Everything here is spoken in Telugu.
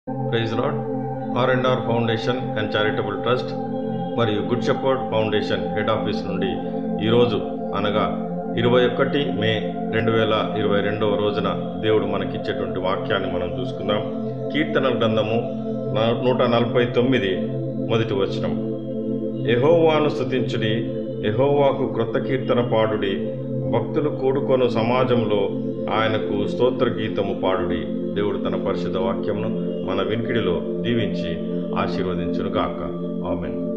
praise Lord R and R Foundation and Charitable Trust మరియు Good Shepherd Foundation head office నుండి ఈరోజు అనగా ఇరవై ఒకటి మే రెండు వేల ఇరవై రెండవ రోజున దేవుడు మనకిచ్చేటువంటి వాక్యాన్ని మనం చూసుకుందాం కీర్తనల గ్రంథము న- నూట నలభై తొమ్మిది మొదటి వచనం యెహోవాను స్తుతించుడి యెహోవాకు క్రొత్త కీర్తన పాడుడి భక్తులు కూడుకొను సమాజంలో ఆయనకు స్తోత్ర గీతము పాడుడి దేవుడు తన పరిశుద్ధ వాక్యమును మన వినికిడిలో దీవించి ఆశీర్వదించును గాక ఆమెన్